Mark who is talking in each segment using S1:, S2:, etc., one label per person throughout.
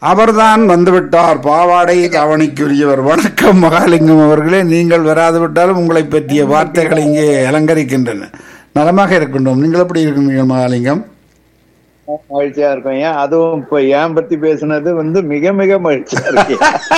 S1: அவர்தான் வந்துவிட்டார் பாவாடை தாவணிக்குரியவர் வணக்கம் மகாலிங்கம் அவர்களே நீங்கள் வராது விட்டாலும் உங்களை பற்றிய வார்த்தைகள் இங்கே அலங்கரிக்கின்றன நலமாக இருக்கின்றோம் நீங்கள் எப்படி இருக்கின்றீர்கள் மகாலிங்கம்
S2: மகிழ்ச்சியா இருக்கும் ஏன் அதுவும் இப்ப ஏன் பத்தி பேசுனது வந்து மிக மிக மகிழ்ச்சியா இருக்கு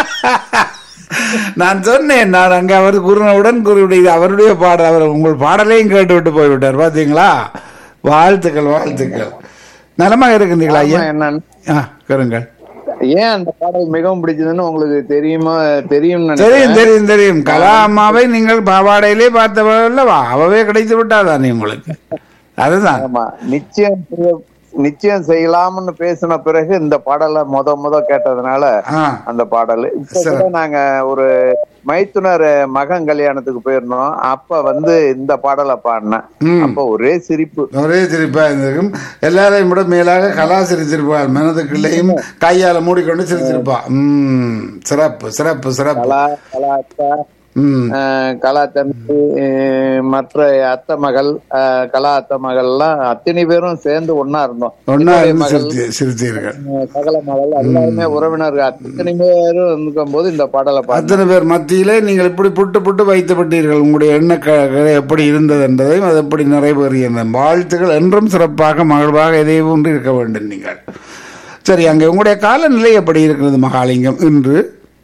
S1: நான் சொன்னேன் நான் அங்க அவர் கூறினவுடன் கூறிவிட்டு அவருடைய பாடல் அவர் உங்கள் பாடலையும் கேட்டுவிட்டு போய்விட்டார் பாத்தீங்களா வாழ்த்துக்கள் வாழ்த்துக்கள் நலமாக இருக்கின்றீங்களா ஐயா
S2: ஆமா, என்னன்னு
S1: ஆ கேளுங்கள்
S2: ஏன் அந்த பாடல் மிகவும் பிடிச்சதுன்னு உங்களுக்கு தெரியுமா தெரியும்
S1: தெரியும் தெரியும் தெரியும் கலா அம்மாவை நீங்கள் பாவாடையிலே பார்த்தவல்லவா அவவே கிடைத்து விட்டாதானே உங்களுக்கு அதுதான்
S2: ஆமா நிச்சயம் செய்ய- நிச்சயம் செய்யலாம்னு பேசின பிறகு இந்த பாடலை முத முத கேட்டதுனால
S1: ஆ
S2: அந்த பாடல் இப்ப கூட நாங்க ஒரு மைத்துனர் மகன் கல்யாணத்துக்கு போயிருந்தோம் அப்ப வந்து இந்த பாடலை பாடினேன்
S1: ம்.
S2: அப்ப ஒரே சிரிப்பு
S1: ஒரே சிரிப்பா இருந்திருக்கும் எல்லாரையும் விட மேலாக கலா சிரிச்சிருப்பாள் மனதுக்குள்ளேயும் கையால மூடிக்கொண்டு சிரிச்சிருப்பா உம் சிறப்பு சிறப்பு சிறப்பு
S2: கலா கலா அத்தா
S1: உம்
S2: அஹ், கலா தம்பி அஹ், மற்ற அத்தை மகள் அஹ், கலா அத்தை மகள் எல்லாம் அத்தனை பேரும் சேர்ந்து ஒன்னா இருந்தோம்
S1: ஒன்னா
S2: என்னுடைய
S1: இருந்து
S2: மகள்
S1: சிரித்து சிரித்தீர்கள்
S2: அஹ், சகல மகள் எல்லாருமே உறவினர்கள் அத்தனை பேரும் இருக்கும் போது இந்த பாடலை பாடு
S1: அத்தனை பேர் மத்தியிலே நீங்கள் இப்படி புட்டு புட்டு வைத்து விட்டீர்கள் உங்களுடைய எண்ணக்கழக எப்படி இருந்தது என்பதையும் அது எப்படி நிறைவேறிய வாழ்த்துக்கள் என்றும் சிறப்பாக மகிழ்வாக எதை ஒன்று இருக்க வேண்டும் நீங்கள் சரி அங்கே உங்களுடைய காலநிலை எப்படி இருக்கிறது மகாலிங்கம் இன்று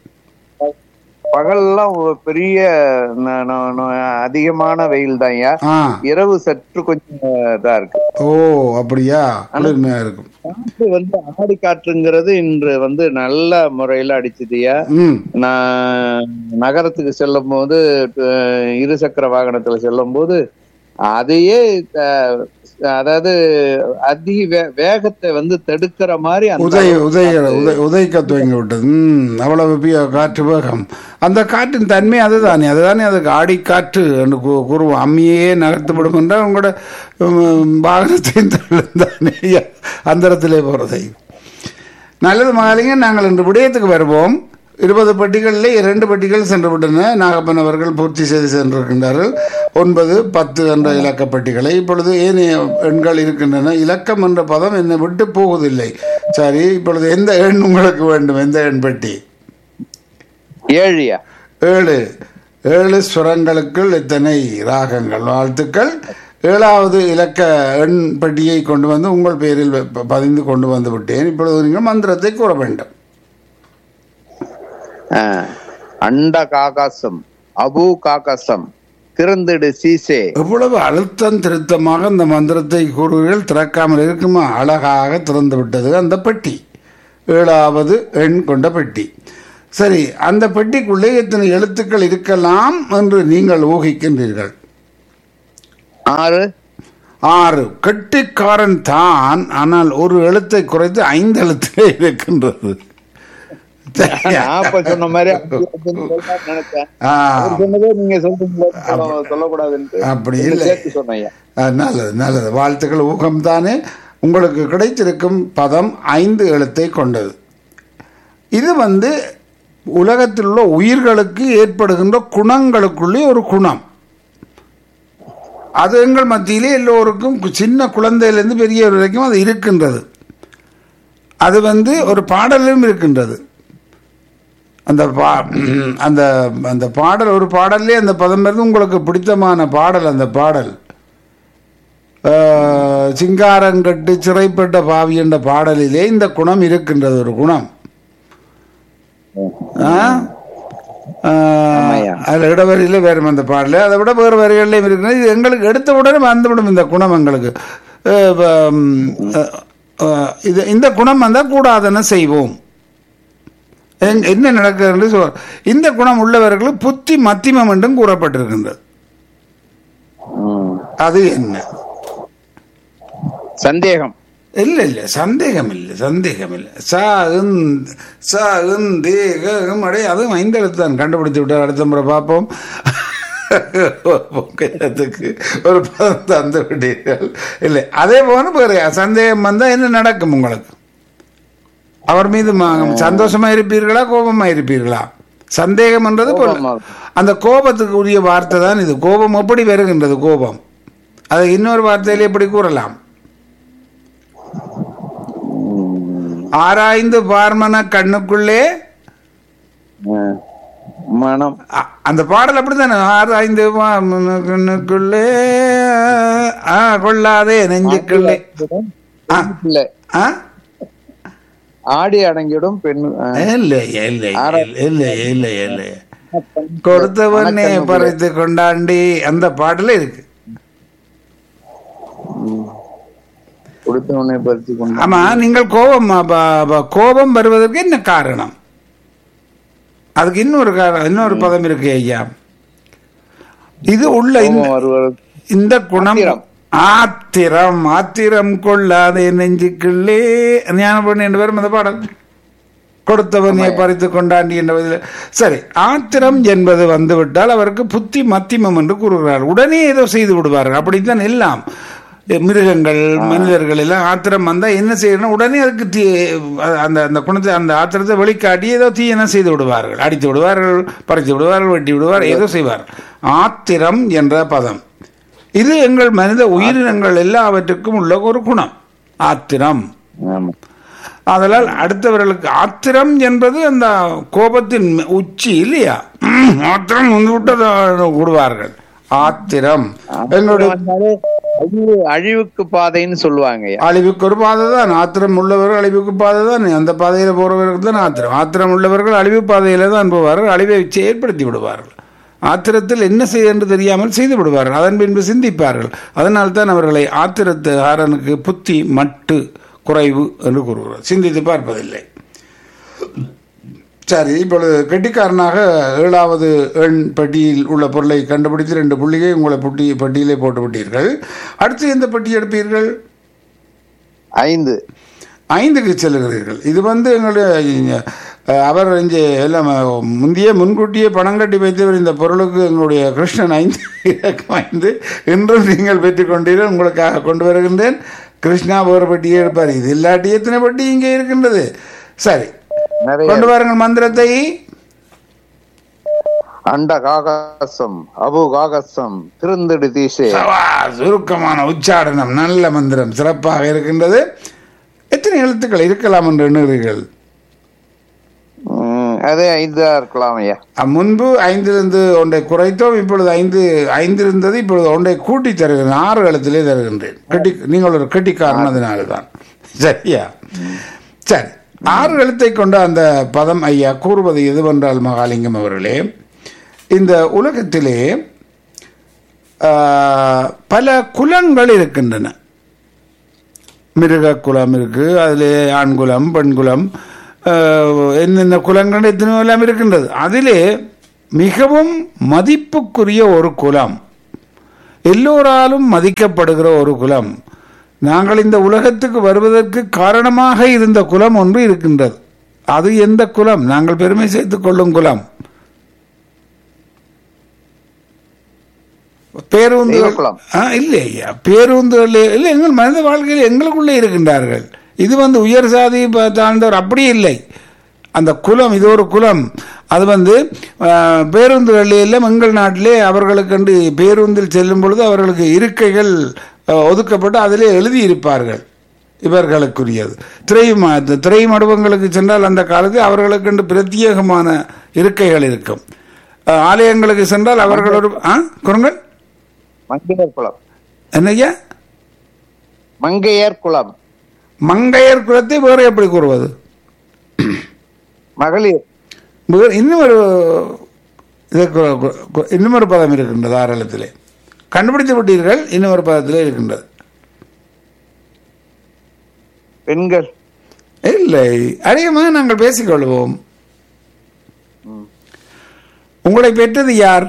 S2: பகல்லாம் ஒரு பெரிய ந- ந- ந- அதிகமான வெயில் தான்
S1: ஆ
S2: இரவு சற்று கொஞ்சம் இதா இருக்கு
S1: ஓ அப்படியா குளிர்மையா இருக்கும்
S2: காற்று வந்து ஆடி காற்றுங்கிறது இன்று வந்து நல்ல முறையில அடிச்சதுயா
S1: ம்
S2: நான் நகரத்துக்கு செல்லும் போது அஹ், இருசக்கர வாகனத்துல செல்லும் போது அதையே அஹ், அதாவது அதிக வே- வேகத்தை வந்து தடுக்கிற மாதிரி அந்த
S1: உதய
S2: அளவுக்கு
S1: உதய
S2: காத்து-
S1: உதய உதைக்க துவங்கி விட்டது ம் அவ்வளவு பிய- காற்று வேகம் அந்த காற்றின் தன்மை அதுதானே அதுதானே அதுக்கு ஆடி காற்று என்று கூ- கூறுவோம் அம்மியே நகர்த்து விடும் என்றால் உங்களோட ம், வாகனத்தையும் தள்ளுந்தானே அந்தரத்திலே போறதை நல்லது மகாலிங்க நாங்கள் இன்று விடயத்துக்கு வருவோம் இருபது பெட்டிகளில் இரண்டு பெட்டிகள் சென்று விட்டன நாகப்பன் அவர்கள் பூர்த்தி செய்து சென்றிருக்கின்றார்கள் ஒன்பது பத்து என்ற இலக்க பெட்டிகளை இப்பொழுது ஏனைய எண்கள் இருக்கின்றன இலக்கம் என்ற பதம் என்னை விட்டு போவதில்லை சரி இப்பொழுது எந்த எண் உங்களுக்கு வேண்டும் எந்த எண் பெட்டி
S2: ஏழியா
S1: ஏழு ஏழு சுரங்களுக்குள் எத்தனை ராகங்கள் வாழ்த்துக்கள் ஏழாவது இலக்க எண் பெட்டியை கொண்டு வந்து உங்கள் பெயரில் ப- பதிந்து கொண்டு வந்து விட்டேன் இப்பொழுது நீங்கள் மந்திரத்தை கூற வேண்டும்
S2: அஹ், அண்ட காகாசம் அபு காகாசம் திறந்திடு சீசே
S1: எவ்வளவு அழுத்தம் திருத்தமாக அந்த மந்திரத்தை கூறுவீர்கள் திறக்காமல் இருக்குமா அழகாக திறந்து விட்டது அந்த பெட்டி ஏழாவது எண் கொண்ட பெட்டி சரி அந்த பெட்டிக்குள்ளே எத்தனை எழுத்துக்கள் இருக்கலாம் என்று நீங்கள் ஊகிக்கின்றீர்கள்
S2: ஆறு
S1: ஆறு கெட்டிக்காரன் தான் ஆனால் ஒரு எழுத்தை குறைத்து ஐந்து எழுத்திலே இருக்கின்றது சரியா?
S2: நான் அப்ப சொன்ன மாதிரி அஞ்சு அஞ்சுன்னு சொல்லலாம்னு நினைச்சேன்
S1: ஆ,
S2: அவர் சொன்னதே நீங்க சொல்றீங்களே சொல்ல- சொல்லக்கூடாதுன்ட்டு
S1: அப்படி
S2: ரெண்டு
S1: இல்லை
S2: சேர்த்து சொன்னீங்க
S1: ஆ, நல்லது நல்லது வாழ்த்துக்கள் ஊக்கம்தானே உங்களுக்கு கிடைத்திருக்கும் பதம் ஐந்து எழுத்தை கொண்டது இது வந்து உலகத்தில் உள்ள உயிர்களுக்கு ஏற்படுகின்ற குணங்களுக்குள்ளே ஒரு குணம் அது எங்கள் மத்தியிலே எல்லோருக்கும் கு- சின்ன குழந்தையிலிருந்து பெரியவர் வரைக்கும் அது இருக்கின்றது அது வந்து ஒரு பாடலும் இருக்கின்றது அந்த பா அந்த அந்த பாடல் ஒரு பாடல்லே அந்த பதம் இருந்து உங்களுக்கு பிடித்தமான பாடல் அந்த பாடல் ஆஹ், சிங்காரங்கட்டு சிறைப்பட்ட பாவி என்ற பாடலிலே இந்த குணம் இருக்கின்றது ஒரு குணம் ஆ? ஆஹ்,
S2: ஆமாய்யா.
S1: அதுல இடவரியில வேறும் அந்த பாடல அதை விட வேறு வரிகள்லையும் இருக்கிறது இது எங்களுக்கு எடுத்த உடனே வந்துவிடும் இந்த குணம் எங்களுக்கு ஆஹ், உம், ஆஹ், ஆஹ், இது இந்த குணம் வந்தால் கூடாதுன்னு செய்வோம் எங்க- என்ன நடக்கிறது என்று சொல் இந்த குணம் உள்ளவர்களுக்கு புத்தி மத்திமம் என்றும் கூறப்பட்டிருக்கின்றது
S2: ம்.
S1: அது என்ன
S2: சந்தேகம்
S1: இல்ல இல்ல சந்தேகம் இல்லை சந்தேகம் இல்லை சா இந்- சா தேகம் அடே அதுவும் ஐந்தெழுத்தான் கண்டுபிடித்து விட்டார் அடுத்த முறை பார்ப்போம் பொங்கலத்துக்கு ஒரு பதம் தந்து விட்டீர்கள் இல்லை அதே போல வேறு சந்தேகம் வந்தா என்ன நடக்கும் உங்களுக்கு அவர் மீது ம- சந்தோஷமா இருப்பீர்களா கோபமா இருப்பீர்களா சந்தேகம் என்றது போல
S2: கோபமா.
S1: அந்த கோபத்துக்கு உரிய வார்த்தை தான் இது கோபம் எப்படி வருகின்றது கோபம் அதை இன்னொரு வார்த்தையில எப்படி கூறலாம் ஆராய்ந்து பார்மன கண்ணுக்குள்ளே
S2: அஹ், மனம்
S1: அ- அந்த பாடல் அப்படித்தானே ஆராய்ந்து பார்மன கண்ணுக்குள்ளே ஆ கொள்ளாதே நெஞ்சுக்குள்ளே ஆ.
S2: இல்லை
S1: ஆ
S2: ஆடி அடங்கிடும் பெண் அஹ்,
S1: இல்லை இல்லை இல்லை இல்லை இல்லை கொடுத்தவனே பறித்து கொண்டாண்டி அந்த பாடல இருக்கு
S2: கொடுத்தவனை பறித்து கொண்டு
S1: ஆமா நீங்கள் கோபம் ப- ப- கோபம் வருவதற்கு என்ன காரணம் அதுக்கு இன்னொரு காரணம் இன்னொரு பதம் இருக்கு ஐயா இது உள்ள இந்த-
S2: கோபம் வருவது
S1: இந்த குணம்
S2: ஆத்திரம்.
S1: ஆத்திரம் ஆத்திரம் கொள்ளாதே நெஞ்சுக்குள்ளே ஞானபண்ணி என்று வரும் அந்த பாடல் கொடுத்தவனை பறித்து கொண்டாண்டி என்ற வகையில் சரி ஆத்திரம் என்பது வந்துவிட்டால் அவருக்கு புத்தி மத்திமம் என்று கூறுகிறார் உடனே ஏதோ செய்து விடுவார்கள் அப்படித்தான் எல்லாம் மிருகங்கள் மனிதர்கள் எல்லாம் ஆத்திரம் வந்தா என்ன செய்யணும் உடனே அதுக்கு தீ அந்த அந்த குணத்தை அந்த ஆத்திரத்தை வெளிக்காட்டி ஏதோ தீயன செய்து விடுவார்கள் அடித்து விடுவார்கள் பறித்து விடுவார்கள் வெட்டி விடுவார் ஏதோ செய்வார்கள் ஆத்திரம் என்ற பதம் இது எங்கள் மனித உயிரினங்கள் எல்லாவற்றுக்கும் உள்ள ஒரு குணம் ஆத்திரம்
S2: ஆமா
S1: அதனால் அடுத்தவர்களுக்கு ஆத்திரம் என்பது அந்த கோபத்தின் உச்சி இல்லையா உம், ஆத்திரம் வந்து விட்டது விடுவார்கள் ஆத்திரம் எங்களுடைய
S2: வந்தாலே அழிவு அழிவுக்கு பாதைன்னு சொல்லுவாங்க ஐயா.
S1: அழிவுக்கு ஒரு பாதை தான் ஆத்திரம் உள்ளவர்கள் அழிவுக்கு பாதை தான் அந்த பாதையில போறவர்களுக்கு தான் ஆத்திரம் ஆத்திரம் உள்ளவர்கள் அழிவு பாதையில தான் போவார்கள் அழிவை ஏற்படுத்தி விடுவார்கள் ஆத்திரத்தில் என்ன செய்ய என்று தெரியாமல் செய்து விடுவார்கள் அதன் பின்பு சிந்திப்பார்கள் அதனால் தான் அவர்களை ஆத்திரத்து ஆரனுக்கு புத்தி மட்டு குறைவு என்று கூறுகிறார் சிந்தித்து பார்ப்பதில்லை சரி இப்பொழுது கெட்டிக்காரனாக ஏழாவது எண் பட்டியில் உள்ள பொருளை கண்டுபிடித்து ரெண்டு புள்ளிகை உங்களை புட்டி பட்டியலே போட்டு விட்டீர்கள் அடுத்து எந்த பட்டி எடுப்பீர்கள்
S2: ஐந்து
S1: ஐந்துக்கு செல்லுகிறீர்கள் இது வந்து எங்களுடைய அஹ், அவர் இங்கே எல்லாம் அஹ், முந்தைய முன்கூட்டியே பணம் கட்டி வைத்தவர் இந்த பொருளுக்கு எங்களுடைய கிருஷ்ணன் ஐந்து இலக்கம் ஐந்து இன்றும் நீங்கள் பெற்றுக்கொண்டீர்கள் உங்களுக்காக கொண்டு வருகின்றேன் கிருஷ்ணா ஒரு பட்டியே எடுப்பார் இது இல்லாட்டி எத்தனை பட்டி இங்கே இருக்கின்றது சரி
S2: நிறைய
S1: கொண்டு வாருங்கள் மந்திரத்தை
S2: அண்ட காகசம் அபு காகசம் திருந்திடு தீசே
S1: சவா சுருக்கமான உச்சாடனம் நல்ல மந்திரம் சிறப்பாக இருக்கின்றது எத்தனை எழுத்துக்கள் இருக்கலாம் என்று எண்ணுகிறீர்கள்
S2: உம், அதே ஐந்தா இருக்கலாம் ஐயா
S1: அ, முன்பு ஐந்திலிருந்து ஒன்றை குறைத்தோம் இப்பொழுது ஐந்து ஐந்து இருந்தது இப்பொழுது ஒன்றை கூட்டி தருகிறேன் ஆறு எழுத்திலே தருகின்றேன் கட்டி நீங்கள் ஒரு கட்டிக்காரன் அதனால்தான் சரியா சரி ஆறு எழுத்தை கொண்ட அந்த பதம் ஐயா கூறுவது எதுவென்றால் மகாலிங்கம் அவர்களே இந்த உலகத்திலே ஆ, பல குலங்கள் இருக்கின்றன மிருக குலம் இருக்கு அதிலே ஆண் குலம் பெண் குலம் அஹ், என்னென்ன குலங்கள் எத்தனையோ எல்லாம் இருக்கின்றது அதிலே மிகவும் மதிப்புக்குரிய ஒரு குலம் எல்லோராலும் மதிக்கப்படுகிற ஒரு குலம் நாங்கள் இந்த உலகத்துக்கு வருவதற்கு காரணமாக இருந்த குலம் ஒன்று இருக்கின்றது அது எந்த குலம் நாங்கள் பெருமை சேர்த்துக் கொள்ளும் குலம் பேருந்து
S2: தெய்வக்குலம்.
S1: ஆ, இல்லை ஐயா பேருந்துகள் இல்லை எங்கள் மனித வாழ்க்கையில் எங்களுக்குள்ளே இருக்கின்றார்கள் இது வந்து உயர் சாதி ப- தாழ்ந்தவர் அப்படி இல்லை அந்த குலம் இது ஒரு குலம் அது வந்து ஆ, பேருந்துகள் எல்லாம் எங்கள் நாட்டிலே அவர்களுக்கென்று பேருந்தில் செல்லும் பொழுது அவர்களுக்கு இருக்கைகள் ஆ, ஒதுக்கப்பட்டு அதிலே எழுதியிருப்பார்கள் இவர்களுக்குரியது திரை ம- திரை மடுவங்களுக்கு சென்றால் அந்த காலத்தில் அவர்களுக்கென்று பிரத்யேகமான இருக்கைகள் இருக்கும் ஆ, ஆலயங்களுக்கு சென்றால் அவர்களோட ஆ குரங்கள்
S2: மங்கையர் குலம்
S1: என்னய்யா
S2: மங்கையர் குலம்
S1: மங்கையர் குலத்தை வேறு எப்படி கூறுவது
S2: மகளிர்
S1: வேறு இன்னும் ஒரு இது கு- கு- கு- இன்னும் ஒரு பதம் இருக்கின்றது ஆரலத்திலே கண்டுபிடித்து விட்டீர்கள் இன்னும் ஒரு பதத்திலே இருக்கின்றது
S2: பெண்கள்
S1: இல்லை அதிகமாக நாங்கள் பேசிக்கொள்வோம் உங்களை பெற்றது யார்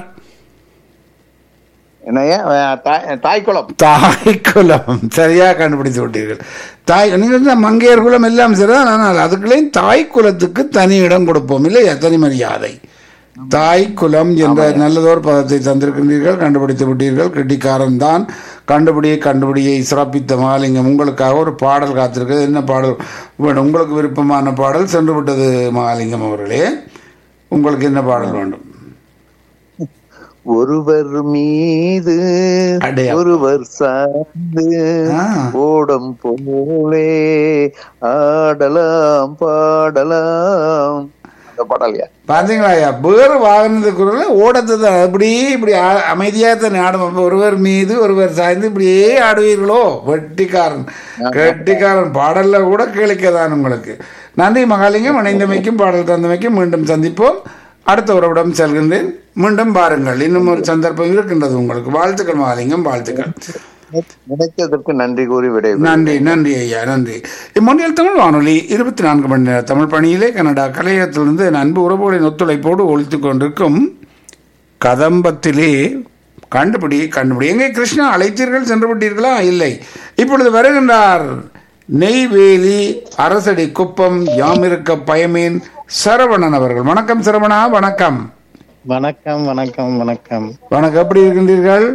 S2: என்னையா அஹ், தாய்- தாய் குலம்
S1: தாய் குலம் சரியா கண்டுபிடித்து விட்டீர்கள் தாய் நீங்கள் வந்து மங்கையர் குலம் எல்லாம் சரிதான் ஆனால் அதுக்குள்ளேயும் தாய் குலத்துக்கு தனி இடம் கொடுப்போம் இல்லையா தனி மரியாதை தாய் குலம் என்ற நல்லதோர் பதத்தை தந்திருக்கின்றீர்கள் கண்டுபிடித்து விட்டீர்கள் கெட்டிக்காரன் தான் கண்டுபிடியை கண்டுபிடியை சிறப்பித்த மகாலிங்கம் உங்களுக்காக ஒரு பாடல் காத்திருக்கிறது என்ன பாடல் வேணும் உங்களுக்கு விருப்பமான பாடல் சென்று விட்டது மகாலிங்கம் அவர்களே உங்களுக்கு என்ன பாடல் வேண்டும்
S2: ஒருவர் மீது
S1: அடே அப்பா.
S2: ஒருவர் சார்ந்து
S1: ஆ.
S2: ஓடம் போலே ஆடலாம் பாடலாம் அந்த பாடலையா
S1: பாத்தீங்களா ஐயா வேறு வாகனத்துக்குள்ள ஓடத்தை தான் அப்படியே இப்படி ஆ- அமைதியாக தான் ஆடும் அப்ப ஒருவர் மீது ஒருவர் சாய்ந்து இப்படியே ஆடுவீர்களோ வெட்டிக்காரன் கெட்டிக்காரன் பாடல்ல கூட கேளிக்கதான் உங்களுக்கு நன்றி மகாலிங்கம் இணைந்தமைக்கும் பாடல் தந்தமைக்கும் மீண்டும் சந்திப்போம் அடுத்த உறவிடம் செல்கின்றேன் மீண்டும் பாருங்கள் இன்னும் ஒரு சந்தர்ப்பம் இருக்கின்றது உங்களுக்கு வாழ்த்துக்கள் மகாலிங்கம் வாழ்த்துக்கள்
S2: நினைத்ததற்கு நன்றி கூறி விடை
S1: நன்றி நன்றி ஐயா நன்றி இம்மொழியில் தமிழ் வானொலி இருபத்தி நான்கு மணி நேர தமிழ் பணியிலே கனடா கலையகத்திலிருந்து என் அன்பு உறவுகளின் ஒத்துழைப்போடு ஒழித்துக் கொண்டிருக்கும் கதம்பத்திலே கண்டுபிடி கண்டுபிடி எங்கே கிருஷ்ணா அழைத்தீர்கள் சென்று விட்டீர்களா இல்லை இப்பொழுது வருகின்றார் நெய்வேலி அரசடி குப்பம் யாமிருக்க பயமேன் சரவணன் அவர்கள் வணக்கம் சரவணா வணக்கம்
S3: வணக்கம் வணக்கம் வணக்கம்
S1: வணக்கம் எப்படி இருக்கின்றீர்கள்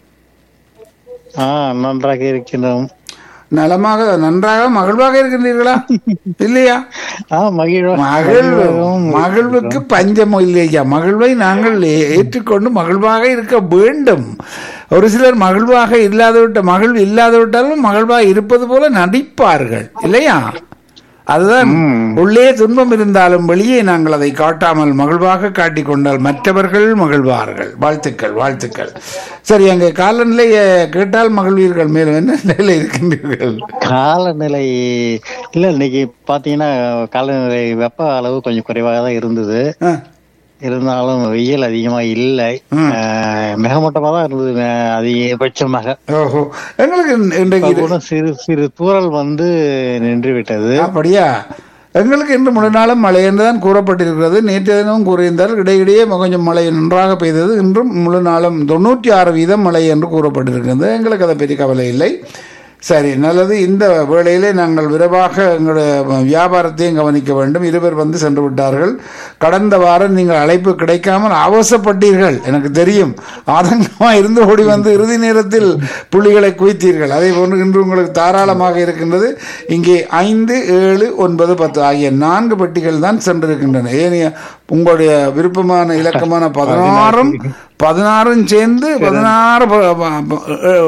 S3: ஆ நன்றாக இருக்கின்றோம்
S1: நலமாக நன்றாக மகிழ்வாக இருக்கின்றீர்களா இல்லையா
S3: ஆ மகிழ்வா
S1: மகிழ்வு மகிழ்வுக்கு பஞ்சம் இல்லையா மகிழ்வை நாங்கள் ஏ- ஏற்றுக்கொண்டு மகிழ்வாக இருக்க வேண்டும் ஒரு சிலர் மகிழ்வாக இல்லாதவிட்ட மகிழ்வு இல்லாதவிட்டாலும் மகிழ்வாக இருப்பது போல நடிப்பார்கள் இல்லையா அதுதான் உள்ளே துன்பம் இருந்தாலும் வெளியே நாங்கள் அதை காட்டாமல் மகிழ்வாக காட்டிக் கொண்டால் மற்றவர்கள் மகிழ்வார்கள் வாழ்த்துக்கள் வாழ்த்துக்கள் சரி அங்கே காலநிலையை கேட்டால் மகிழ்வீர்கள் மேலும் என்ன நிலையில இருக்கின்றீர்கள்
S3: காலநிலை இல்ல இன்னைக்கு பாத்தீங்கன்னா காலநிலை வெப்ப அளவு கொஞ்சம் குறைவாக தான் இருந்தது
S1: ஆ,
S3: இருந்தாலும் வெயில் அதிகமா இல்லை மிகமூட்டமா தான் இருந்தது அஹ், அதிகபட்சமாக
S1: ஓஹோ எங்களுக்கு இன்- இன்றைக்கு
S3: இப்ப கூட சிறு சிறு தூறல் வந்து நின்று விட்டது
S1: அப்படியா எங்களுக்கு இன்று முழு நாளும் மழை என்றுதான் கூறப்பட்டிருக்கிறது நேற்று தினமும் கூறியிருந்தால் இடையிடையே கொஞ்சம் மழை நன்றாக பெய்தது இன்றும் முழு நாளும் தொண்ணூற்றி ஆறு வீதம் மழை என்று கூறப்பட்டிருக்கிறது எங்களுக்கு அதை பற்றி கவலை இல்லை சரி நல்லது இந்த வேளையிலே நாங்கள் விரைவாக எங்களுடைய வியாபாரத்தையும் கவனிக்க வேண்டும் இருவர் வந்து சென்று விட்டார்கள் கடந்த வாரம் நீங்கள் அழைப்பு கிடைக்காமல் அவசப்பட்டீர்கள் எனக்கு தெரியும் ஆதங்கமாக இருந்து ஓடி வந்து இறுதி நேரத்தில் புள்ளிகளை குவித்தீர்கள் அதே போன்று இன்று உங்களுக்கு தாராளமாக இருக்கின்றது இங்கே ஐந்து ஏழு ஒன்பது பத்து ஆகிய நான்கு பெட்டிகள் தான் சென்றிருக்கின்றன ஏனைய உங்களுடைய விருப்பமான இலக்கமான பதினாறும் பதினாறும் சேர்ந்து பதினாறு ப- ப- ப-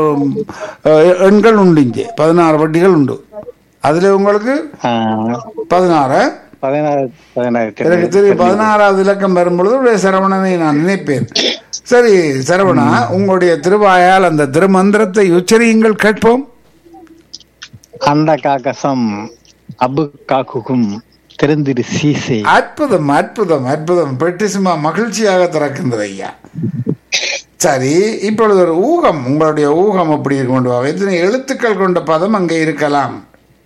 S1: அஹ் எண்கள் உண்டு இங்கே பதினாறு பெட்டிகள் உண்டு அதுல உங்களுக்கு
S3: ஆஹ்,
S1: பதினாறு
S3: பதினாறு பதினாறு
S1: எனக்கு தெரியும் பதினாறாவது இலக்கம் வரும்பொழுது உடைய சரவணனை நான் நினைப்பேன் சரி சரவணா உங்களுடைய திருவாயால் அந்த திருமந்திரத்தை உச்சரியுங்கள் கேட்போம்
S3: அண்ட காக்கசம் அபு காக்குகும் திறந்திரு சீசை
S1: அற்புதம் அற்புதம் அற்புதம் பெட்டி சும்மா மகிழ்ச்சியாக திறக்கின்றது ஐயா சரி இப்பொழுது ஒரு ஊகம் உங்களுடைய ஊகம் அப்படி கொண்டு வா எத்தனை எழுத்துக்கள் கொண்ட பதம் அங்கே இருக்கலாம்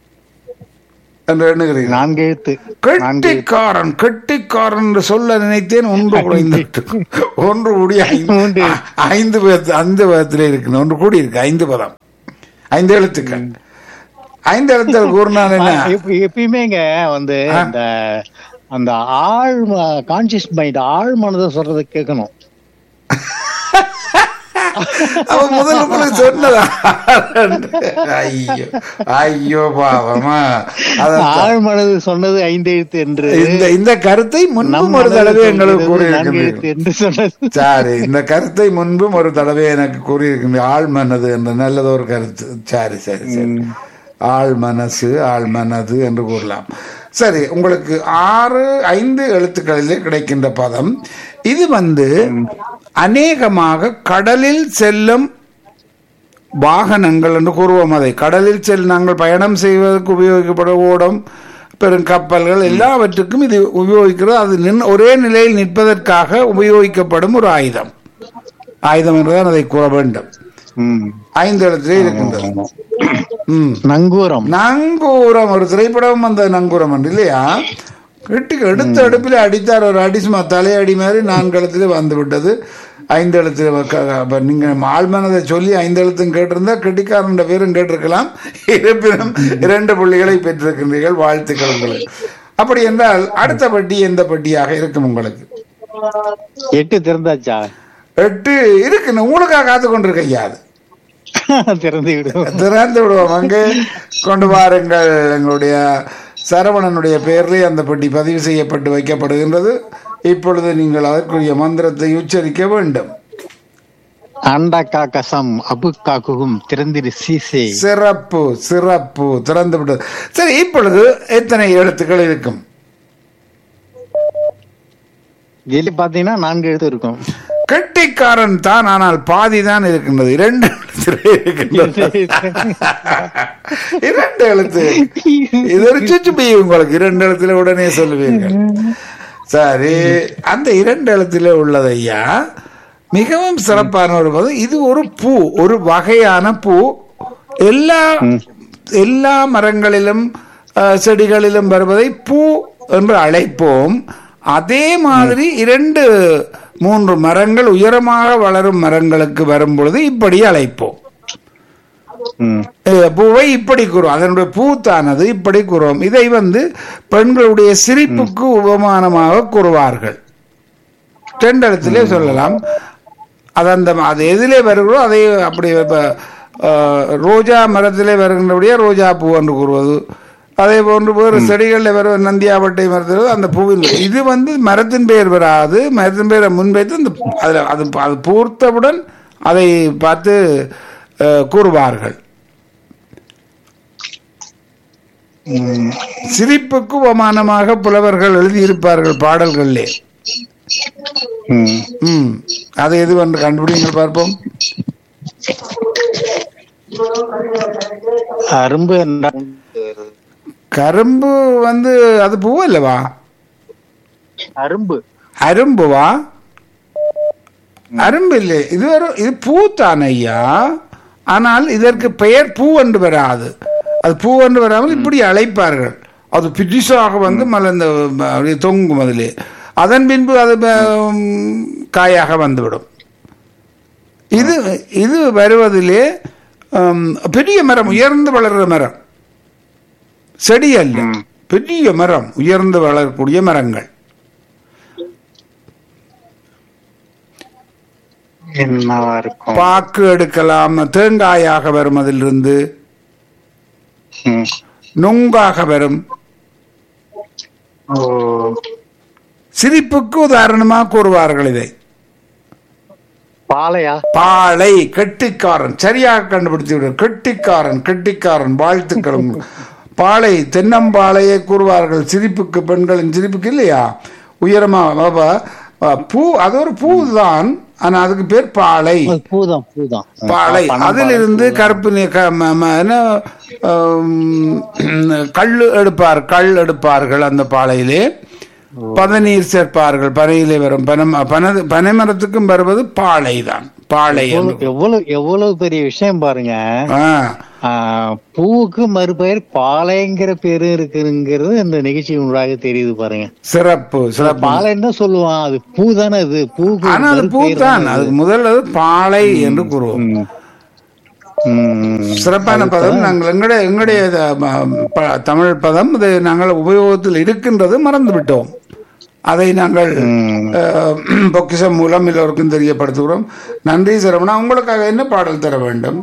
S1: என்று எண்ணுகிறீர்கள்
S3: நான்கு எழுத்து
S1: கெட்டிக்காரன் கெட்டிக்காரன் என்று சொல்ல நினைத்தேன் ஒன்று குறைந்து ஒன்று கூடி ஐந்து ஐந்து பேர் ஐந்து பதத்திலே இருக்கு ஒன்று கூடி இருக்கு ஐந்து பதம் ஐந்து எழுத்துக்கள் ஐந்து எழுத்துக்கள் கூறினால் என்ன
S3: எப்ப- எப்பயுமேங்க வந்து அந்த அந்த ஆழ் கான்சியஸ் மைண்ட் ஆழ் மனதை சொல்றதை கேட்கணும்
S1: அவன் முதல்ல உங்களுக்கு சொன்னதா ஐயோ ஐயோ பாவமா அதான்
S3: ஆழ் மனது சொன்னது ஐந்து எழுத்து என்று
S1: இந்த இந்த கருத்தை முன்பும் ஒரு
S3: மனது
S1: தடவை எங்களுக்கு
S3: சொல்கிறது நான்கு
S1: கூறியிருக்கின்றீர்கள்
S3: எழுத்து என்று சொன்னது
S1: சரி இந்த கருத்தை முன்பும் ஒரு தடவை எனக்கு கூறியிருக்கின்ற ஆள் மனது என்ற நல்லது ஒரு கருத்து சரி சரி சரி ஆள் மனசு ஆள் மனது என்று கூறலாம் சரி உங்களுக்கு ஆறு ஐந்து எழுத்துக்களிலே கிடைக்கின்ற பதம் இது வந்து அநேகமாக கடலில் செல்லும் வாகனங்கள் என்று கூறுவோம் அதை கடலில் செல் நாங்கள் பயணம் செய்வதற்கு உபயோகிக்கப்படும் ஓடம் பெருங்கப்பல்கள் எல்லாவற்றுக்கும் இது உபயோகிக்கிறது அது நின் ஒரே நிலையில் நிற்பதற்காக உபயோகிக்கப்படும் ஒரு ஆயுதம் ஆயுதம் என்றுதான் அதை கூற வேண்டும்
S3: ம்.
S1: ஐந்து இடத்திலே இருக்கின்றது ம்
S3: நங்கூரம்
S1: நங்கூரம் ஒரு திரைப்படம் அந்த நங்கூரம் என்று இல்லையா கெட்டி எடுத்த அடுப்பில் அடித்தார் ஒரு அடி சும்மா தலையடி மாதிரி நான்கு எழுத்துல வந்து விட்டது ஐந்து எழுத்துல வக்க- அப்ப நீங்க ஆழ்மனதை சொல்லி ஐந்து எழுத்தும் கேட்டிருந்தா கெட்டிக்காரன் பேரும் கேட்டிருக்கலாம் இருப்பினும் இரண்டு புள்ளிகளை பெற்றிருக்கின்றீர்கள் வாழ்த்துக்கள் உங்களுக்கு அப்படி என்றால் அடுத்த பட்டி எந்த பட்டியாக இருக்கும் உங்களுக்கு
S3: எட்டு திறந்தாச்சா
S1: எட்டு இருக்கு உங்களுக்காக காத்து கொண்டிருக்க ஐயா அது
S3: திறந்து விடும்
S1: திறந்து விடுவோம் அங்கே கொண்டு வாருங்கள் எங்களுடைய சரவணனுடைய பெயரிலே அந்த பெட்டி பதிவு செய்யப்பட்டு வைக்கப்படுகின்றது இப்பொழுது நீங்கள் அதற்குரிய மந்திரத்தை உச்சரிக்க வேண்டும்
S3: அண்டா காக்கசம் அபு காக்குகும் திறந்திரு சீசே
S1: சிறப்பு சிறப்பு திறந்து விட்டது சரி இப்பொழுது எத்தனை எழுத்துக்கள் இருக்கும்
S3: இதுல பாத்தீங்கன்னா நான்கு எழுத்து இருக்கும்
S1: கெட்டிக்காரன் தான் ஆனால் பாதி தான் இருக்கின்றது இரண்டு எழுத்திலே இருக்கின்றது இரண்டு எழுத்து இது ஒரு சுச்சுப்பி உங்களுக்கு இரண்டு எழுத்துல உடனே சொல்லுவீர்கள் சரி அந்த இரண்டு எழுத்துல உள்ளது ஐயா மிகவும் சிறப்பான ஒரு பதம் இது ஒரு பூ ஒரு வகையான பூ எல்லா எல்லா மரங்களிலும் அஹ், செடிகளிலும் வருவதை பூ என்று அழைப்போம் அதே மாதிரி இரண்டு மூன்று மரங்கள் உயரமாக வளரும் மரங்களுக்கு வரும் பொழுது இப்படி அழைப்போம்
S3: ம்.
S1: அஹ் பூவை இப்படி கூறுவோம் அதனுடைய பூத்தானது இப்படி கூறுவோம் இதை வந்து பெண்களுடைய சிரிப்புக்கு உபமானமாக கூறுவார்கள் டெண்டலத்திலே சொல்லலாம் அது அந்த அது எதிலே வருகிறோ அதை அப்படி இப்ப, அஹ், ரோஜா மரத்திலே வருகின்றபடியே ரோஜா பூ என்று கூறுவது அதே போன்று வேறு செடிகளில் வர நந்தியாவட்டை மரத்தில் அந்த பூவின் இது வந்து மரத்தின் பெயர் வராது மரத்தின் பெயரை முன்வைத்து அந்த அதில் அது அது பூர்த்தவுடன் அதை பார்த்து அஹ், கூறுவார்கள்
S3: ம்.
S1: சிரிப்புக்கு உபமானமாக புலவர்கள் எழுதியிருப்பார்கள் பாடல்களிலே
S3: ம்.
S1: ம் அதை எது என்று கண்டுபிடிங்கள் பார்ப்போம்
S3: அரும்பு என்றா
S1: கரும்பு வந்து அது பூ இல்லவா
S3: அரும்பு
S1: அரும்புவா அரும்பு இல்லை இது ஒரு இது பூ தான் ஐயா ஆனால் இதற்கு பெயர் பூ என்று வராது அது பூ என்று வராமல் இப்படி அழைப்பார்கள் அது பிடிசாக வந்து மலர்ந்த அப்படியே தொங்கும் அதிலே அதன் பின்பு அது உம், காயாக வந்துவிடும் இது இது வருவதிலே உம், பெரிய மரம் உயர்ந்து வளர்ற மரம் செடி அல்ல பெரிய மரம் உயர்ந்து வளரக்கூடிய மரங்கள்
S3: என்னவா இருக்கும்
S1: பாக்கு எடுக்கலாம் தேங்காயாக வரும் அதிலிருந்து
S3: ம்.
S1: நுங்காக வரும்
S3: ஓ
S1: சிரிப்புக்கு உதாரணமாக கூறுவார்கள் இதை
S3: பாலையா
S1: பாலை கெட்டிக்காரன் சரியாக கண்டுபிடித்து விடு கெட்டிக்காரன் கெட்டிக்காரன் வாழ்த்துக்களும் பாலை தென்னம்பாளையை கூறுவார்கள் சிரிப்புக்கு பெண்களின் சிரிப்புக்கு இல்லையா உயரமா அப்ப, அஹ், பூ அது ஒரு பூ தான் ஆனா அதுக்கு பேர் பாலை
S3: அது பூதான் பூதான்
S1: பாலை
S3: பனம்
S1: அதிலிருந்து கருப்பு நீ- க- ம- ம- என்ன ஆம், கல் எடுப்பார் கல் எடுப்பார்கள் அந்த பாலையிலே பதநீர் சேர்ப்பார்கள் பனையிலே வரும் பனம் பன பனைமரத்துக்கும் வருவது பாலை தான் பாலை என்று.
S3: எவ்வளவு எவ்வளவு எவ்வளவு பெரிய விஷயம் பாருங்க
S1: ஆ,
S3: ஆ, பூவுக்கு மறுபெயர் பாலைங்கிற பேரு இருக்குங்கிறது இந்த நிகழ்ச்சி ஊடாக தெரியுது பாருங்க
S1: சிறப்பு சிறப்பு
S3: பாலைன்னு தான் சொல்லுவான் அது பூ தானே அது பூவுக்கு
S1: ஆனா அது பூ
S3: மறுபெயர்
S1: தான் அது முதல்ல அது பாலை என்று கூறுவோம்
S3: ம். ம்.
S1: சிறப்பான பதம் நாங்கள் எங்களுடைய எங்களுடைய அஹ், ப- தமிழ் பதம் இது நாங்கள் உபயோகத்தில் இருக்கின்றது மறந்து விட்டோம் அதை நாங்கள்
S3: ம்.
S1: அஹ், பொக்கிஷம் மூலம் எல்லோருக்கும் தெரியப்படுத்துகிறோம் நன்றி சரவணா உங்களுக்காக என்ன பாடல் தர வேண்டும்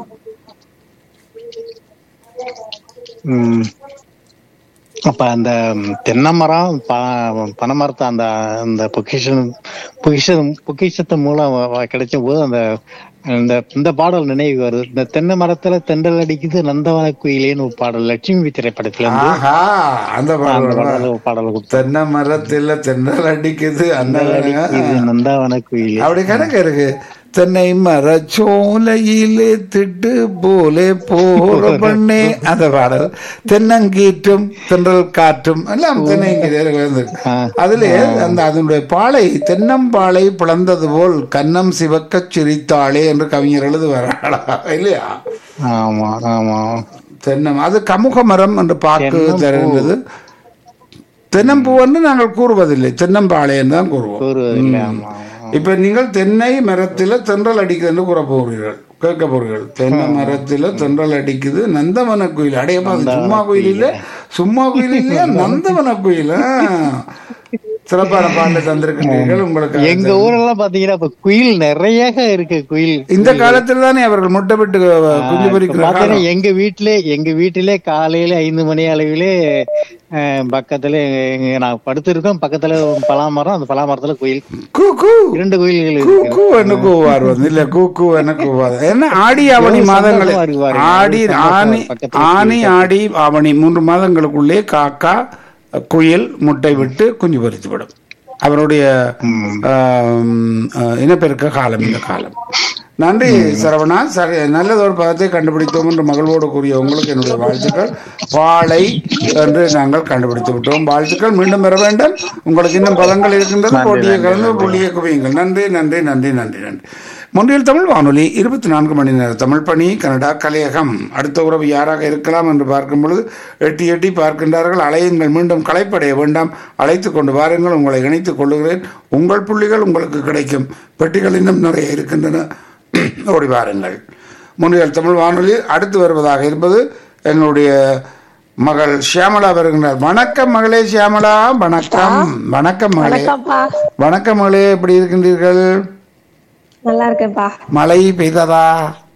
S3: ம். அப்ப அந்த தென்னை மரம் ப- பனை மரத்தை அந்த அந்த பொக்கிஷம் பொக்கிஷம் பொக்கிஷத்து மூலம் வ- வ- கிடைச்ச போது அந்த இந்த இந்த பாடல் நினைவு வருது இந்த தென்னை மரத்துல தென்றல் அடிக்குது நந்தவன குயிலேன்னு ஒரு பாடல் லட்சுமி திரைப்படத்துல இருந்து
S1: ஆஹா அந்த
S3: அந்த
S1: பாடல்
S3: பாடல் பாடல் கொடுத்து
S1: தென்னை மரத்தில் தென்றல் அடிக்குது அந்த
S3: அடிக்குது நந்தவன குயிலே
S1: அப்படி கணக்கு இருக்கு தென்னை மரச்சோலையிலே திட்டு போலே போற பண்ணே அந்த பாடல் தென்னங்கீற்றும் தென்றல் காற்றும் எல்லாம் தென்னங்கீட்டு
S3: ஆ.
S1: அதுல அந்த அதனுடைய பாலை தென்னம்பாலை பிளந்தது போல் கன்னம் சிவக்கச் சிரித்தாளே என்று கவிஞர் எழுதுவாரா இல்லையா
S3: ஆமா ஆமா
S1: தென்னம் அது கமுக மரம் என்று பாக்கு
S3: தென்னம்பூ.
S1: தருகின்றது தென்னம்பூ என்று நாங்கள் கூறுவதில்லை தென்னம்பாளை என்று தான் கூறுவோம்
S3: கூறுவதில்லை ஆமா ஆமா.
S1: இப்ப நீங்கள் தென்னை மரத்துல தென்றல் அடிக்குது என்று கூற போகிறீர்கள் கேட்க போகிறீர்கள் தென்னை மரத்துல தென்றல் அடிக்குது நந்தவன குயில் அடையப்பா அது சும்மா குயில் இல்ல சும்மா குயில் இல்லையா நந்தவன குயில் ஆ. சிறப்பான பாட்டை தந்திருக்கின்றீர்கள் உங்களுக்கு
S3: எங்க ஊரெல்லாம் பாத்தீங்கன்னா இப்ப குயில் நிறைய இருக்கு குயில்
S1: இந்த காலத்தில் தானே அவர்கள் முட்டை விட்டு குஞ்சு
S3: இப்ப
S1: பொரிக்கிற
S3: பாத்தீங்கன்னா
S1: காலம்.
S3: எங்க வீட்டிலே எங்க வீட்டிலே காலையில ஐந்து மணி அளவிலே அஹ், பக்கத்துல எங்க- நான் படுத்திருக்கோம் பக்கத்துல ஒரு பலாமரம் அந்த பலாமரத்துல குயில்
S1: கூ கூ
S3: இரண்டு குயில்கள்
S1: கூ
S3: இருக்கு
S1: கூ என்ன கூவார் வந்து இல்ல கூ கூ என்ன கூவாது என்ன ஆடி ஆவணி
S3: எவ்வளவு
S1: மாதங்கள்
S3: சந்தோஷமா இருக்கு பாருங்க.
S1: ஆடி
S3: எவ்வளவு சந்தோஷமா
S1: ஆனி
S3: இருக்கு. பக்கத்துல
S1: ஆனி ஆடி ஆவணி மூன்று மாதங்களுக்குள்ளே காக்கா குயில் முட்டை விட்டு குஞ்சு பொரித்து விடும் அவருடைய ஆம், ஆஹ், இனப்பெருக்க காலம் இந்த காலம் நன்றி சரவணா சரி நல்லது ஒரு பதத்தை கண்டுபிடித்தோம் என்று மகிழ்வோடு கூறிய உங்களுக்கு என்னுடைய வாழ்த்துக்கள் பாலை என்று நாங்கள் கண்டுபிடித்து விட்டோம் வாழ்த்துக்கள் மீண்டும் பெற வேண்டும் உங்களுக்கு இன்னும் பதங்கள் இருக்கின்றது போட்டியை கலந்து புள்ளியை குவியுங்கள் நன்றி நன்றி நன்றி நன்றி நன்றி முன்றில் தமிழ் வானொலி இருபத்தி நான்கு மணி நேர தமிழ் பணி கனடா கலையகம் அடுத்த உறவு யாராக இருக்கலாம் என்று பார்க்கும் பொழுது எட்டி எட்டி பார்க்கின்றார்கள் அலையுங்கள் மீண்டும் களைப்படைய வேண்டாம் அழைத்து கொண்டு வாருங்கள் உங்களை இணைத்துக் கொள்ளுகிறேன் உங்கள் புள்ளிகள் உங்களுக்கு கிடைக்கும் பெட்டிகள் இன்னும் நிறைய இருக்கின்றன ஓடி வாருங்கள் முன்னில் தமிழ் வானொலி அடுத்து வருவதாக இருப்பது எங்களுடைய மகள் ஷியாமலா வருகின்றார் வணக்கம் மகளே ஷியாமலா வணக்கம் வணக்கம் மகளே
S4: வணக்கம்ப்பா
S1: வணக்கம் மகளே எப்படி இருக்கின்றீர்கள்
S4: நல்லா இருக்கேன்ப்பா
S1: மழை பெய்ததா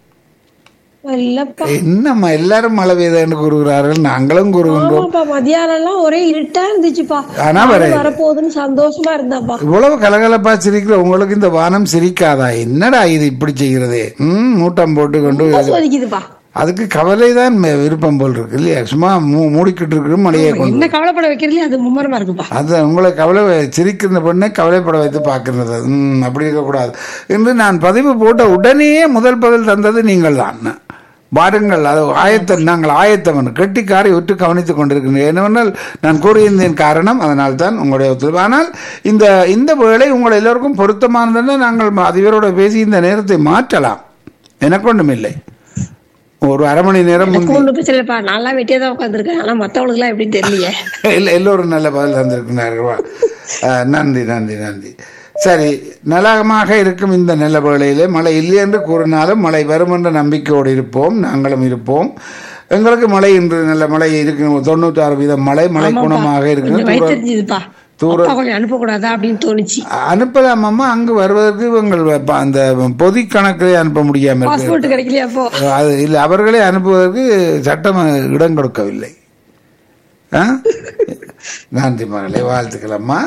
S4: இல்லப்பா
S1: என்னம்மா எல்லாரும் மழை பெய்தன்னு கூறுகிறார்கள் நாங்களும் கூறுகின்றோம்
S4: ஆமாப்பா மதியானம் எல்லாம் ஒரே இருட்டா இருந்துச்சுப்பா
S1: ஆனா
S4: மழை
S1: வர-
S4: வரப்போகுதுன்னு சந்தோஷமா இருந்தேன்ப்பா
S1: இவ்வளவு கலகலப்பா சிரிக்கிற உங்களுக்கு இந்த வானம் சிரிக்காதா என்னடா இது இப்படி செய்கிறது ம் மூட்டம் போட்டு கொண்டு
S4: சோதிக்குதுப்பா
S1: அதுக்கு கவலை தான் விருப்பம் போல் இருக்கு இல்லையா சும்மா மூ- மூடிக்கிட்டு இருக்கிற மழையை கொண்டு
S4: என்ன கவலைப்பட வைக்கிறதுலயே அது மும்மரமா இருக்குப்பா
S1: அது உங்களை கவலை சிரிக்கிற பெண்ணை கவலைப்பட வைத்து பார்க்கிறது ம் அப்படி இருக்கக்கூடாது என்று நான் பதிவு போட்ட உடனே முதல் பதில் தந்தது நீங்கள் தான் வாருங்கள் அது ஆயத்தம் நாங்கள் ஆயத்தம் கெட்டிக்காரை விட்டு கவனித்துக் கொண்டிருக்கின்றேன் என்னவென்றால் நான் கூறியிருந்தேன் காரணம் அதனால் தான் உங்களுடைய ஒத்துழைப்பு ஆனால் இந்த இந்த வேளை உங்கள் எல்லோருக்கும் பொருத்தமானதுன்னு நாங்கள் அதிபரோட பேசி இந்த நேரத்தை மாற்றலாம் எனக்கு ஒன்றும் இல்லை ஒரு அரை மணி நேரம் முந்தி
S4: ஒண்ணும் பிரச்சனை இல்லப்பா நல்லா வெட்டியா தான் உட்காந்துருக்கேன் ஆனா மத்தவங்களுக்கு எல்லாம் எப்படின்னு தெரியலையே
S1: இல்லை எல்லோரும் நல்ல பதில் தந்திருக்கிறார்கள் அஹ், நன்றி நன்றி நன்றி சரி நலமாக இருக்கும் இந்த நல்ல வேளையிலே மழை இல்லை என்று கூறினாலும் மழை வரும் என்ற நம்பிக்கையோடு இருப்போம் நாங்களும் இருப்போம் எங்களுக்கு மழை இன்று நல்ல மழை இருக்கு தொண்ணூத்தாறு வீதம் மழை மழை குணமாக
S4: கொஞ்சம்
S1: இருக்கிறது
S4: வயிற்றுச்சுதுப்பா
S1: தூர-
S4: அப்பா கொஞ்சம் அனுப்பக்கூடாதா அப்படின்னு தோணுச்சு
S1: அனுப்பலாம் அம்மா அங்கு வருவதற்கு இவங்கள் ப- அந்த பொதி கணக்கிலே அனுப்ப முடியாமல் இருக்கு
S4: பாஸ்போர்ட் கிடைக்கலையா அப்போ
S1: அது இல்லை அவர்களே அனுப்புவதற்கு சட்டம் இடம் கொடுக்கவில்லை ஆ? நன்றி மகளே வாழ்த்துக்களம்மா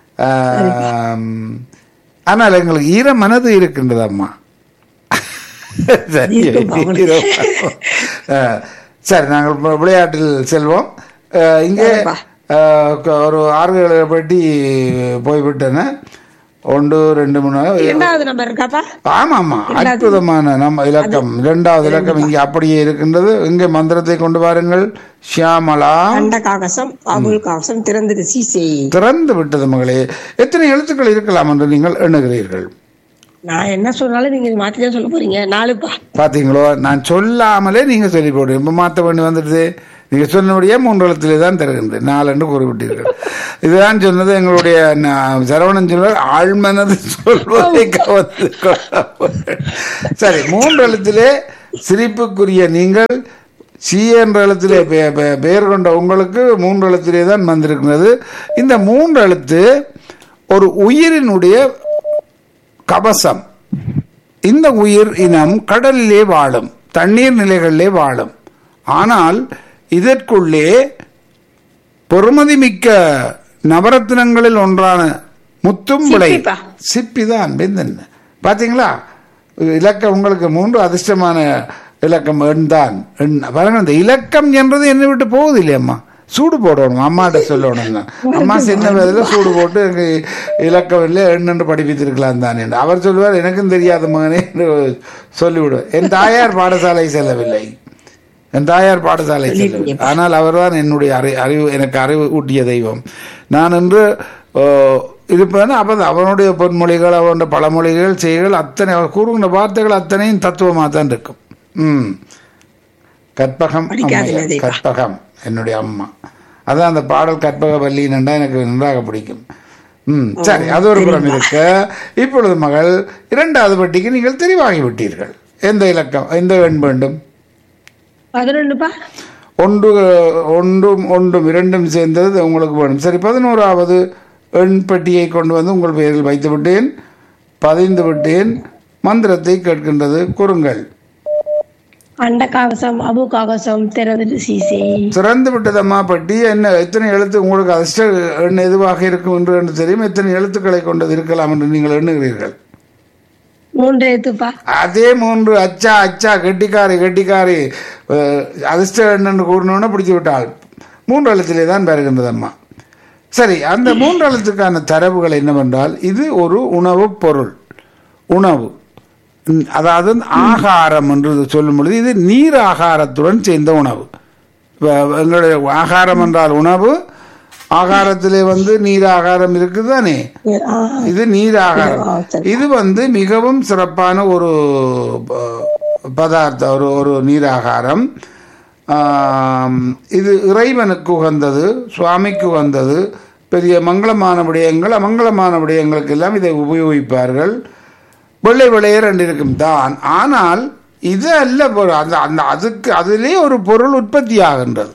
S1: ஆம், ஆனால் எங்களுக்கு ஈர மனது இருக்கின்றது அம்மா சரி ஈர- ஆ, சரி நாங்கள் இப்ப விளையாட்டில் செல்வோம் ஆ, இங்கே
S4: சரிப்பா.
S1: ஆ, க- ஒரு ஆறு ஏழு பெட்டி போய்விட்டன ஒன்று ரெண்டு மூணு
S4: இரண்டாவது நம்பர் இருக்காப்பா
S1: ஆமா ஆமா அற்புதமான நம்ம இலக்கம் இரண்டாவது இலக்கம் இங்கே அப்படியே இருக்கின்றது இங்கே மந்திரத்தை கொண்டு வாருங்கள் ஷியாமலா
S4: அண்ட காகசம் அபுல் காகசம் திறந்து சீசை
S1: திறந்து விட்டது மகளே எத்தனை எழுத்துக்கள் இருக்கலாம் என்று நீங்கள் எண்ணுகிறீர்கள்
S4: நான் என்ன சொன்னாலும் நீங்க மாத்தி தான் சொல்ல போறீங்க நாலுப்பா
S1: பாத்தீங்களோ நான் சொல்லாமலே நீங்க சொல்லி போடுங்க இப்ப மாத்த வேண்டி வந்துடுது நீங்க சொன்னபடியே மூன்று எழுத்திலே தான் தருகின்றேன் நாலு என்று கூறிவிட்டீர்கள் இதுதான் சொன்னது எங்களுடைய நா- சரவணன் சொல்வார் ஆழ்மனது சொல்வதை கவர்ந்து கொள்ள சரி மூன்று எழுத்திலே சிரிப்புக்குரிய நீங்கள் சி என்ற எழுத்திலே பெ- பெ- பெயர் கொண்ட உங்களுக்கு மூன்று எழுத்திலே தான் வந்திருக்கிறது இந்த மூன்று எழுத்து ஒரு உயிரினுடைய கவசம் இந்த உயிர் இனம் கடலிலே வாழும் தண்ணீர் நிலைகளிலே வாழும் ஆனால் இதற்குள்ளே பெருமதிமிக்க நவரத்தினங்களில் ஒன்றான முத்தும் விளை
S4: சிப்பிப்பா.
S1: சிப்பிதான் வெந்தன் பாத்தீங்களா இலக்கம் உங்களுக்கு மூன்று அதிர்ஷ்டமான இலக்கம் எண் தான் எண் பாருங்க இந்த இலக்கம் என்றது என்னை விட்டு போகுது இல்லையம்மா சூடு போடணும் அம்மாட்ட சொல்லணும் நான். அம்மா சின்ன வயதுல சூடு போட்டு எனக்கு இலக்கம் இல்லை எண்ணென்று படிப்பித்திருக்கலாம் தானே என்று. அவர் சொல்லுவார் எனக்கும் தெரியாத மகனே என்று சொல்லிவிடுவார் என் தாயார் பாடசாலை செல்லவில்லை என் தாயார் பாடசாலை செல்லவில்லை ஆனால் அவர்தான் என்னுடைய அறி அறிவு எனக்கு அறிவு ஊட்டிய தெய்வம் நான் என்று ஓ, இருப்பேன் அப்போ அவனுடைய பொன்மொழிகள் அவனுடைய பழமொழிகள் செய்கள் அத்தனை அவர் கூறுகின்ற வார்த்தைகள் அத்தனையும் தத்துவமாக தான் இருக்கும் ம் கற்பகம்
S4: படிக்காதீங்க
S1: அம்மையார்.
S4: தெய்வம்.
S1: கற்பகம் என்னுடைய அம்மா அதான் அந்த பாடல் கற்பக வள்ளின்னா எனக்கு நன்றாக பிடிக்கும் ம் சரி அது ஒரு புறம் இருக்க இப்பொழுது மகள் இரண்டாவது பட்டிக்கு நீங்கள் தெரிவாகி விட்டீர்கள் எந்த இலக்கம் எந்த எண் வேண்டும்
S4: பதினொன்னுப்பா
S1: ஒன்று ஒன்றும் ஒன்றும் இரண்டும் சேர்ந்தது உங்களுக்கு வேணும் சரி பதினோராவது எண் பெட்டியை கொண்டு வந்து உங்கள் பெயரில் வைத்து விட்டேன் பதிந்து விட்டேன் மந்திரத்தை கேட்கின்றது கூறுங்கள்
S4: அண்ட காகசம் அபு காகசம் திறந்து சீசை
S1: திறந்து விட்டதம்மா பட்டி என்ன எத்தனை எழுத்து உங்களுக்கு அதிர்ஷ்ட எண் எதுவாக இருக்கும் என்று என்று தெரியும் எத்தனை எழுத்துக்களை கொண்டது இருக்கலாம் என்று நீங்கள் எண்ணுகிறீர்கள்
S4: மூன்று எழுத்துப்பா
S1: அதே மூன்று அச்சா அச்சா கெட்டிக்காரி கெட்டிக்காரி அஹ், அதிர்ஷ்ட எண் என்று கூறினோன்னு பிடிச்சு விட்டாள் மூன்று எழுத்திலே தான் பெறுகின்றது அம்மா சரி அந்த மூன்று எழுத்துக்கான தரவுகள் என்னவென்றால் இது ஒரு உணவுப் பொருள் உணவு ம், அதாவது ஆகாரம் என்று சொல்லும் பொழுது இது நீர் ஆகாரத்துடன் சேர்ந்த உணவு இப்ப எங்களுடைய ஆகாரம் என்றால் உணவு ஆகாரத்திலே வந்து நீர் ஆகாரம் இருக்குது தானே
S4: ஆ,
S1: இது நீர் ஆகாரம்
S4: ஆ, சரி.
S1: இது வந்து மிகவும் சிறப்பான ஒரு ப- பதார்த்தம் ஒரு ஒரு நீராகாரம் ஆம், இது இறைவனுக்கு உகந்தது சுவாமிக்கு உகந்தது பெரிய மங்களமான விடயங்கள் அமங்கலமான விடயங்களுக்கு எல்லாம் இதை உபயோகிப்பார்கள் வெள்ளை வெள்ளையர் என்று இருக்கும் தான் ஆனால் இது அல்ல பொருள். அந்த அந்த அதுக்கு அதிலே ஒரு பொருள் உற்பத்தி ஆகின்றது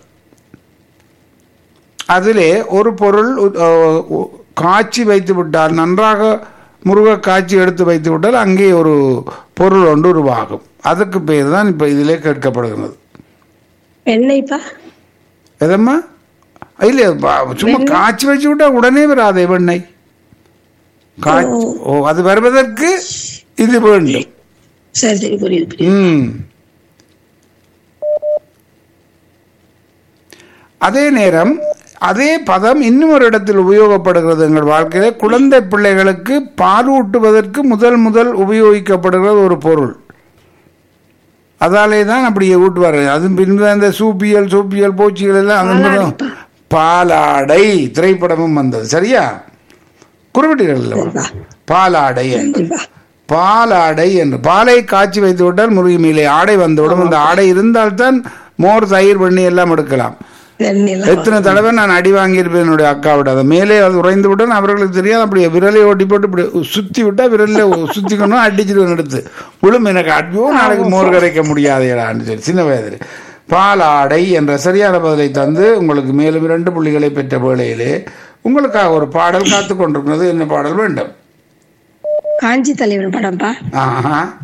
S1: அதிலே ஒரு பொருள் உ- அஹ் உ- காய்ச்சி வைத்து விட்டால் நன்றாக முருக காய்ச்சி எடுத்து வைத்து விட்டால் அங்கே ஒரு பொருள் ஒன்று உருவாகும் அதுக்கு பேர் தான் இப்போ இதிலே கேட்கப்படுகிறது
S4: எண்ணெய்ப்பா
S1: எதம்மா இல்லை ப- சும்மா காய்ச்சி வச்சு விட்டா உடனே வராதே வெண்ணெய் காய்ச்சி ஓ அது வருவதற்கு இது வேண்டும்
S4: சரி சரி புரியுது புரியுது
S1: ம் அதே நேரம் அதே பதம் இன்னும் ஒரு இடத்தில் உபயோகப்படுகிறது எங்கள் வாழ்க்கையில குழந்தை பிள்ளைகளுக்கு பாலூட்டுவதற்கு முதல் முதல் உபயோகிக்கப்படுகிறது ஒரு பொருள் அதாலே தான் அப்படியே ஊட்டுவார் அது பின்பு அந்த சூப்பியல் சூப்பியல் பூச்சிகள் எல்லாம் அது மூலம் பாலாடை திரைப்படமும் வந்தது சரியா குறிப்பிட்டீர்கள்
S4: சரிப்பா
S1: பாலாடை என்று
S4: சரிப்பா
S1: பாலாடை என்று பாலை காய்ச்சி வைத்து விட்டால் முருகி மேலே ஆடை வந்துவிடும் அந்த ஆடை இருந்தால்தான் மோர் தயிர் பண்ணி எல்லாம் எடுக்கலாம்
S4: வெண்ணெய்லாம்
S1: எத்தனை தடவை நான் அடி வாங்கியிருப்பேன் என்னுடைய அக்காவிட அதை மேலே அது உறைந்து விட்டால் அவர்களுக்கு தெரியாது அப்படியே விரலை ஓட்டி போட்டு இப்படி சுத்தி விட்டா விரலில் சுத்திக்கணும் அடிச்சிடுவேன் எடுத்து விழும் எனக்கு அடியோ நாளைக்கு மோர் கரைக்க முடியாதேடான்னு சொல்லி சின்ன வயதில் பாலாடை என்ற சரியான பதிலை தந்து உங்களுக்கு மேலும் இரண்டு புள்ளிகளை பெற்ற வேளையிலே உங்களுக்காக ஒரு பாடல் காத்து கொண்டிருக்கிறது என்ன பாடல் வேண்டும்
S4: காஞ்சி தலைவன் படம்ப்பா
S1: ஆஹா